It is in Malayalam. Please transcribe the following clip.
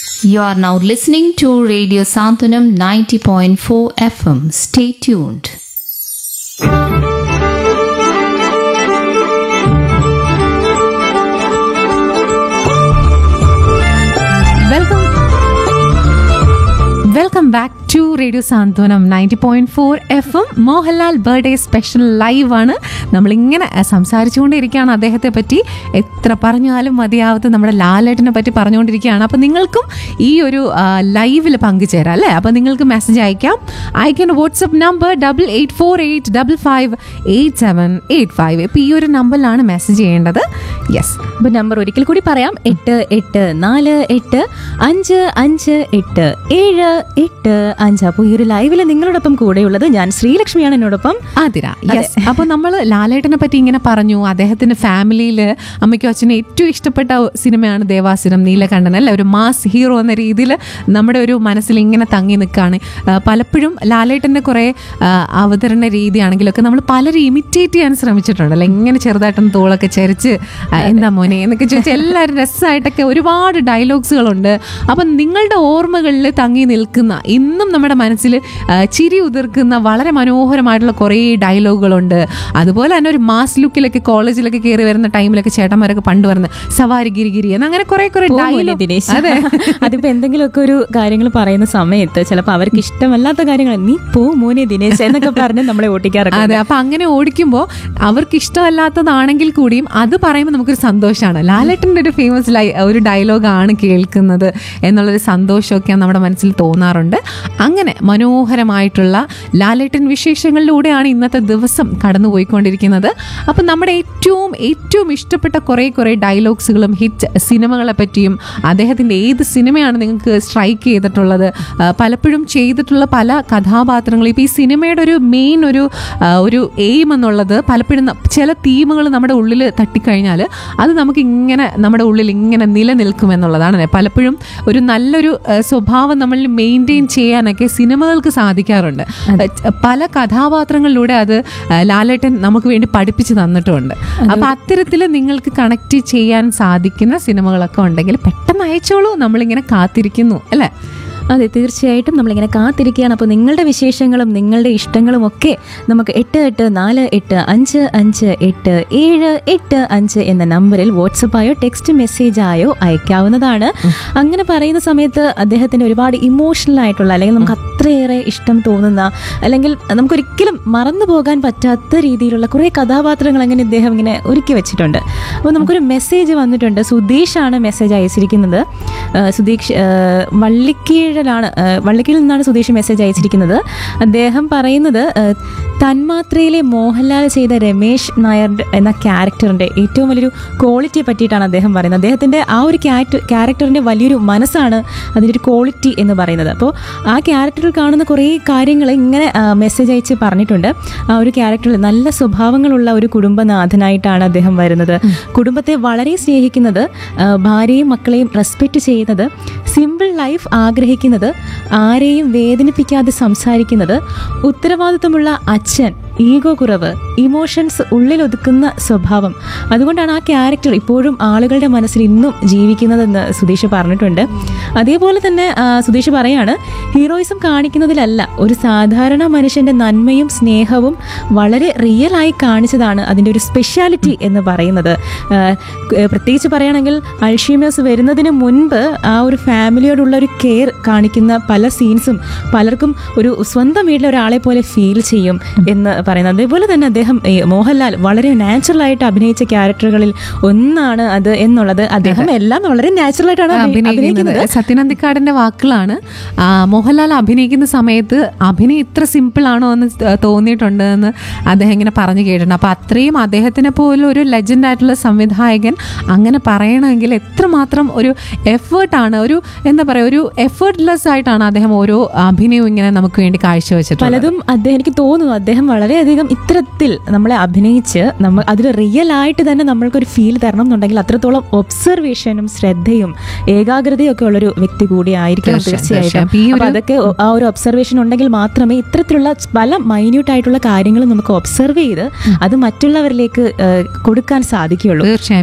You are now listening to Radio Santanam 90.4 FM. Stay tuned. Welcome welcome back to radio Santhwanam ninety point four F M Mohanlal birthday special live ആണ് നമ്മളിങ്ങനെ അഹ്, സംസാരിച്ചുകൊണ്ടിരിക്കുകയാണ് അദ്ദേഹത്തെ പറ്റി എത്ര പറഞ്ഞാലും മതിയാവത്ത് നമ്മുടെ ലാലേട്ടനെ പറ്റി പറഞ്ഞുകൊണ്ടിരിക്കുകയാണ് അപ്പം നിങ്ങൾക്കും ഈ ഒരു ലൈവിൽ പങ്കുചേരാം അല്ലേ അപ്പം നിങ്ങൾക്ക് മെസ്സേജ് അയക്കാം അയക്കേണ്ട WhatsApp number double eight four eight double five eight seven eight five ഇപ്പം ഈ ഒരു നമ്പറിലാണ് മെസ്സേജ് ചെയ്യേണ്ടത് യെസ് അപ്പൊ നമ്പർ ഒരിക്കൽ കൂടി പറയാം എട്ട് എട്ട് നാല് എട്ട് അഞ്ച് അഞ്ച് എട്ട് ഏഴ് എട്ട് അഞ്ച് അപ്പോൾ ഈ ഒരു ലൈവിൽ നിങ്ങളോടൊപ്പം കൂടെയുള്ളത് ഞാൻ ശ്രീലക്ഷ്മിയാണ് എന്നോടൊപ്പം ആതിര യെസ് അപ്പോൾ നമ്മൾ ലാലേട്ടനെ പറ്റി ഇങ്ങനെ പറഞ്ഞു അദ്ദേഹത്തിന്റെ ഫാമിലിയിൽ അമ്മയ്ക്കും അച്ഛനും ഏറ്റവും ഇഷ്ടപ്പെട്ട സിനിമയാണ് ദേവാസുരം നീലകണ്ഠൻ അല്ലേ ഒരു മാസ് ഹീറോ എന്ന രീതിയിൽ നമ്മുടെ ഒരു മനസ്സിൽ ഇങ്ങനെ തങ്ങി നിൽക്കുകയാണ് ആ, പലപ്പോഴും ലാലേട്ടൻ്റെ കുറേ ആ, അവതരണ രീതിയാണെങ്കിലൊക്കെ നമ്മൾ പലരും ഇമിറ്റേറ്റ് ചെയ്യാൻ ശ്രമിച്ചിട്ടുണ്ടല്ലോ ഇങ്ങനെ ചെറുതായിട്ടൊന്ന് തോളൊക്കെ ചരിച്ച് ആ, എന്താ മോനെ എന്നൊക്കെ ചോദിച്ചാൽ എല്ലാവരും രസമായിട്ടൊക്കെ ഒരുപാട് ഡയലോഗ്സുകളുണ്ട് അപ്പം നിങ്ങളുടെ ഓർമ്മകളിൽ തങ്ങി നിൽക്കുന്ന ഇന്നും നമ്മുടെ മനസ്സിൽ ആ, ചിരി ഉതിർക്കുന്ന വളരെ മനോഹരമായിട്ടുള്ള കുറേ ഡയലോഗുകളുണ്ട് അതുപോലെ തന്നെ ഒരു മാസ് ലുക്കിലൊക്കെ കോളേജിലൊക്കെ കയറി വരുന്ന ടൈമിലൊക്കെ ചേട്ടന്മാരൊക്കെ പണ്ട് വരുന്ന സവാരി ഗിരിഗിരി എന്ന് അങ്ങനെ കുറെ കുറെ പോ മോനെ ഡയലോഗ് ദിനേശ് അതെ അതിപ്പോ എന്തെങ്കിലുമൊക്കെ ഒരു കാര്യങ്ങൾ പറയുന്ന സമയത്ത് ചിലപ്പോൾ അവർക്ക് ഇഷ്ടമല്ലാത്ത കാര്യങ്ങൾ നീ പോ മോനെ ദിനേശ് എന്നൊക്കെ പറഞ്ഞ് നമ്മളെ ഓട്ടിക്കാറൊക്കെ അതെ അപ്പൊ അങ്ങനെ ഓടിക്കുമ്പോൾ അവർക്ക് ഇഷ്ടമല്ലാത്തതാണെങ്കിൽ കൂടിയും അത് പറയുമ്പോൾ നമുക്കൊരു സന്തോഷമാണ് ലാലേട്ടൻ്റെ ഒരു ഫേമസ് ലൈ ഒരു ഡയലോഗാണ് കേൾക്കുന്നത് എന്നുള്ളൊരു സന്തോഷമൊക്കെ നമ്മുടെ മനസ്സിൽ തോന്നാറുണ്ട് അങ്ങനെ മനോഹരമായിട്ടുള്ള ലാലേട്ടൻ വിശേഷങ്ങളിലൂടെയാണ് ഇന്നത്തെ ദിവസം കടന്നുപോയിക്കൊണ്ടിരിക്കുന്നത് അപ്പം നമ്മുടെ ഏറ്റവും ഏറ്റവും ഇഷ്ടപ്പെട്ട കുറേ കുറേ ഡയലോഗ്സുകളും ഹിറ്റ് സിനിമകളെ പറ്റിയും അദ്ദേഹത്തിൻ്റെ ഏത് സിനിമയാണ് നിങ്ങൾക്ക് സ്ട്രൈക്ക് ചെയ്തിട്ടുള്ളത് ആ, പലപ്പോഴും ചെയ്തിട്ടുള്ള പല കഥാപാത്രങ്ങളും ഇപ്പോൾ ഈ സിനിമയുടെ ഒരു മെയിൻ ഒരു ആ, ഒരു എയിം എന്നുള്ളത് പലപ്പോഴും ന- ചില തീമുകൾ നമ്മുടെ ഉള്ളിൽ തട്ടിക്കഴിഞ്ഞാൽ അത് നമുക്ക് ഇങ്ങനെ നമ്മുടെ ഉള്ളിൽ ഇങ്ങനെ നിലനിൽക്കും എന്നുള്ളതാണ് പലപ്പോഴും ഒരു നല്ലൊരു ആ, സ്വഭാവം നമ്മളിൽ മെയിൻറ്റെയിൻ ചെയ്യാനൊക്കെ സിനിമകൾക്ക് സാധിക്കാറുണ്ട് പല കഥാപാത്രങ്ങളിലൂടെ അത് ആ, ലാലേട്ടൻ നമുക്ക് വേണ്ടി പഠിപ്പിച്ച് തന്നിട്ടുമുണ്ട് അപ്പൊ അത്തരത്തിൽ നിങ്ങൾക്ക് കണക്ട് ചെയ്യാൻ സാധിക്കുന്ന സിനിമകളൊക്കെ ഉണ്ടെങ്കിൽ പെട്ടെന്ന് അയച്ചോളൂ നമ്മളിങ്ങനെ കാത്തിരിക്കുന്നു അല്ലേ അതെ തീർച്ചയായിട്ടും നമ്മളിങ്ങനെ കാത്തിരിക്കുകയാണ് അപ്പോൾ നിങ്ങളുടെ വിശേഷങ്ങളും നിങ്ങളുടെ ഇഷ്ടങ്ങളും ഒക്കെ നമുക്ക് എട്ട് എട്ട് നാല് എട്ട് അഞ്ച് അഞ്ച് എട്ട് ഏഴ് എട്ട് അഞ്ച് എന്ന നമ്പറിൽ വാട്സപ്പായോ ടെക്സ്റ്റ് മെസ്സേജായോ അയക്കാവുന്നതാണ് അങ്ങനെ പറയുന്ന സമയത്ത് അദ്ദേഹത്തിന് ഒരുപാട് ഇമോഷണൽ ആയിട്ടുള്ള അല്ലെങ്കിൽ നമുക്ക് അത്രയേറെ ഇഷ്ടം തോന്നുന്ന അല്ലെങ്കിൽ നമുക്കൊരിക്കലും മറന്നു പോകാൻ പറ്റാത്ത രീതിയിലുള്ള കുറേ കഥാപാത്രങ്ങൾ അങ്ങനെ ഇദ്ദേഹം ഇങ്ങനെ ഒരുക്കി വെച്ചിട്ടുണ്ട് അപ്പോൾ നമുക്കൊരു മെസ്സേജ് വന്നിട്ടുണ്ട് സുധീഷാണ് മെസ്സേജ് അയച്ചിരിക്കുന്നത് ആ, സുധീഷ് ആ, വള്ളിക്കീഴിലാണ് ആ, വള്ളിക്കീഴിൽ നിന്നാണ് സുധീഷ് മെസ്സേജ് അയച്ചിരിക്കുന്നത് അദ്ദേഹം പറയുന്നത് ആ, തന്മാത്രയിലെ മോഹൻലാൽ ചെയ്ത രമേശ് നായർ എന്ന ക്യാരക്ടറിന്റെ ഏറ്റവും വലിയൊരു ക്വാളിറ്റിയെ പറ്റിയിട്ടാണ് അദ്ദേഹം പറയുന്നത് അദ്ദേഹത്തിന്റെ ആ ഒരു ക്യാരക്ടറിന്റെ വലിയൊരു മനസ്സാണ് അതിൻ്റെ ഒരു ക്വാളിറ്റി എന്ന് പറയുന്നത് അപ്പോൾ ആ ക്യാരക്ടറിൽ കാണുന്ന കുറേ കാര്യങ്ങൾ ഇങ്ങനെ മെസ്സേജ് അയച്ച് പറഞ്ഞിട്ടുണ്ട് ആ ഒരു ക്യാരക്ടറിൽ നല്ല സ്വഭാവങ്ങളുള്ള ഒരു കുടുംബനാഥനായിട്ടാണ് അദ്ദേഹം വരുന്നത് കുടുംബത്തെ വളരെ സ്നേഹിക്കുന്നത് ആ, ഭാര്യയും മക്കളെയും റെസ്പെക്റ്റ് ചെയ്യുന്നത് സിമ്പിൾ ലൈഫ് ആഗ്രഹിക്കുന്നത് ആരെയും വേദനിപ്പിക്കാതെ സംസാരിക്കുന്നത് ഉത്തരവാദിത്വമുള്ള അച്ഛൻ ഈഗോ കുറവ് ഇമോഷൻസ് ഉള്ളിലൊതുക്കുന്ന സ്വഭാവം അതുകൊണ്ടാണ് ആ ക്യാരക്ടർ ഇപ്പോഴും ആളുകളുടെ മനസ്സിൽ ഇന്നും ജീവിക്കുന്നതെന്ന് സുധീഷ് പറഞ്ഞിട്ടുണ്ട് അതേപോലെ തന്നെ ആ, സുധീഷ് പറയാണ് ഹീറോയിസം കാണിക്കുന്നതിലല്ല ഒരു സാധാരണ മനുഷ്യന്റെ നന്മയും സ്നേഹവും വളരെ റിയൽ ആയി കാണിച്ചതാണ് അതിൻ്റെ ഒരു സ്പെഷ്യാലിറ്റി എന്ന് പറയുന്നത് ആ, ക- പ്രത്യേകിച്ച് പറയുകയാണെങ്കിൽ അൾഷീമേഴ്സ് വരുന്നതിന് മുൻപ് ആ ഒരു ഫാമിലിയോടുള്ള ഒരു കെയർ കാണിക്കുന്ന പല സീൻസും പലർക്കും ഒരു സ്വന്തം വീട്ടിലെ ഒരാളെ പോലെ ഫീൽ ചെയ്യും എന്ന് പറയുന്നത് അതേപോലെ തന്നെ അദ്ദേഹം ഈ മോഹൻലാൽ വളരെ നാച്ചുറൽ ആയിട്ട് അഭിനയിച്ച ക്യാരക്ടറുകളിൽ ഒന്നാണ് അത് എന്നുള്ളത് അദ്ദേഹം എല്ലാം വളരെ നാച്ചുറൽ ആയിട്ടാണ് അഭി- അഭിനയിക്കുന്നത് അഭിനയിക്കുന്നത് സത്യനന്ദിക്കാടിന്റെ വാക്കുകളാണ് ആ, മോഹൻലാൽ അഭിനയിക്കുന്ന സമയത്ത് അഭിനയം ഇത്ര സിമ്പിൾ ആണോ എന്ന് തോന്നിയിട്ടുണ്ട് എന്ന് അദ്ദേഹം ഇങ്ങനെ പറഞ്ഞു കേട്ടിട്ടുണ്ട് അപ്പൊ അത്രയും അദ്ദേഹത്തിനെ പോലെ ഒരു ലെജൻഡ് ആയിട്ടുള്ള സംവിധായകൻ അങ്ങനെ പറയണമെങ്കിൽ എത്രമാത്രം ഒരു എഫേർട്ടാണ് ഒരു എന്താ പറയുക ഒരു എഫേർട്ട്ലെസ് ആയിട്ടാണ് അദ്ദേഹം ഓരോ അഭിനയവും ഇങ്ങനെ നമുക്ക് വേണ്ടി കാഴ്ചവെച്ചിട്ടുള്ളത് പലതും അദ്ദേഹം എനിക്ക് തോന്നുന്നു അദ്ദേഹം വളരെയധികം ഇത്തരത്തിൽ നമ്മളെ അഭിനയിച്ച് നമ്മൾ അതിൽ റിയൽ ആയിട്ട് തന്നെ നമ്മൾക്കൊരു ഫീൽ തരണം എന്നുണ്ടെങ്കിൽ അത്രത്തോളം ഒബ്സർവേഷനും ശ്രദ്ധയും ഏകാഗ്രതയും ഒക്കെ ഉള്ളൊരു വ്യക്തി കൂടി ആയിരിക്കണം തീർച്ചയായും, തീർച്ചയായിട്ടും തീർച്ചയായും. അപ്പൊ ഈ അപ്പൊ ഒരു- അതൊക്കെ ഒ- ആ ഒരു ഒബ്സർവേഷൻ ഉണ്ടെങ്കിൽ മാത്രമേ ഇത്തരത്തിലുള്ള പല മൈന്യൂട്ട് ആയിട്ടുള്ള കാര്യങ്ങൾ നമുക്ക് ഒബ്സർവ് ചെയ്ത് അത് മറ്റുള്ളവരിലേക്ക് ഏഹ്, കൊടുക്കാൻ സാധിക്കുകയുള്ളൂ തീർച്ചയായും